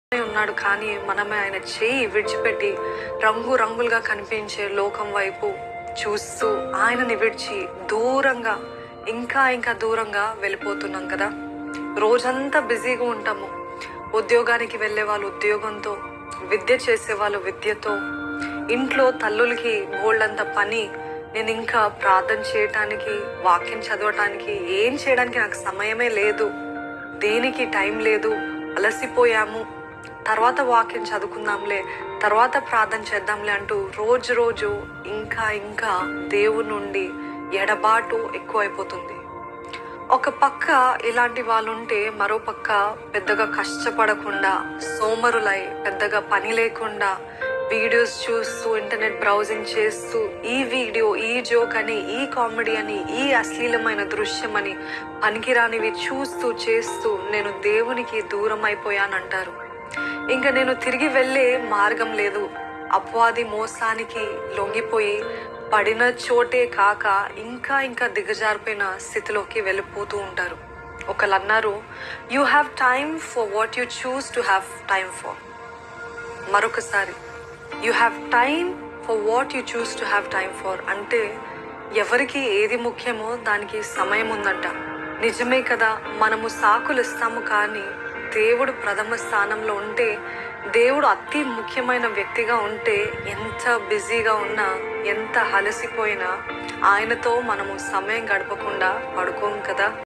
ఉన్నాడు కానీ మనమే ఆయన చేయి విడిచిపెట్టి రంగు రంగులుగా కనిపించే లోకం వైపు చూస్తూ ఆయనని విడిచి దూరంగా ఇంకా ఇంకా దూరంగా వెళ్ళిపోతున్నాం కదా రోజంతా బిజీగా ఉంటాము ఉద్యోగానికి వెళ్ళే వాళ్ళు ఉద్యోగంతో విద్య చేసే వాళ్ళు విద్యతో ఇంట్లో తల్లులకి బోల్డంత పని నేను ఇంకా ప్రార్థన చేయటానికి వాక్యం చదవటానికి ఏం చేయడానికి నాకు సమయమే లేదు దేనికి టైం లేదు అలసిపోయాము తర్వాత వాక్యం చదువుకుందాంలే తర్వాత ప్రార్థన చేద్దాంలే అంటూ రోజు రోజు ఇంకా ఇంకా దేవుని నుండి ఎడబాటు ఎక్కువైపోతుంది ఒక పక్క ఇలాంటి వాళ్ళు ఉంటే మరో పక్క పెద్దగా కష్టపడకుండా సోమరులై పెద్దగా పని లేకుండా వీడియోస్ చూస్తూ ఇంటర్నెట్ బ్రౌజింగ్ చేస్తూ ఈ వీడియో ఈ జోక్ అని ఈ కామెడీ అని ఈ అశ్లీలమైన దృశ్యం అని పనికిరానివి చూస్తూ చేస్తూ నేను దేవునికి దూరం అయిపోయానంటారు ఇంకా నేను తిరిగి వెళ్ళే మార్గం లేదు అపవాది మోసానికి లొంగిపోయి పడిన చోటే కాక ఇంకా ఇంకా దిగజారిపోయిన స్థితిలోకి వెళ్ళిపోతూ ఉంటారు ఒకళ్ళు అన్నారు you have time for what you choose to have time for మరొకసారి you have time for what you choose to have time for అంటే ఎవరికి ఏది ముఖ్యమో దానికి సమయం ఉందంట నిజమే కదా మనము సాకులు ఇస్తాము కానీ దేవుడు ప్రథమ స్థానంలో ఉంటే దేవుడు అతి ముఖ్యమైన వ్యక్తిగా ఉంటే ఎంత బిజీగా ఉన్నా ఎంత అలసిపోయినా ఆయనతో మనము సమయం గడపకుండా పడుకోం కదా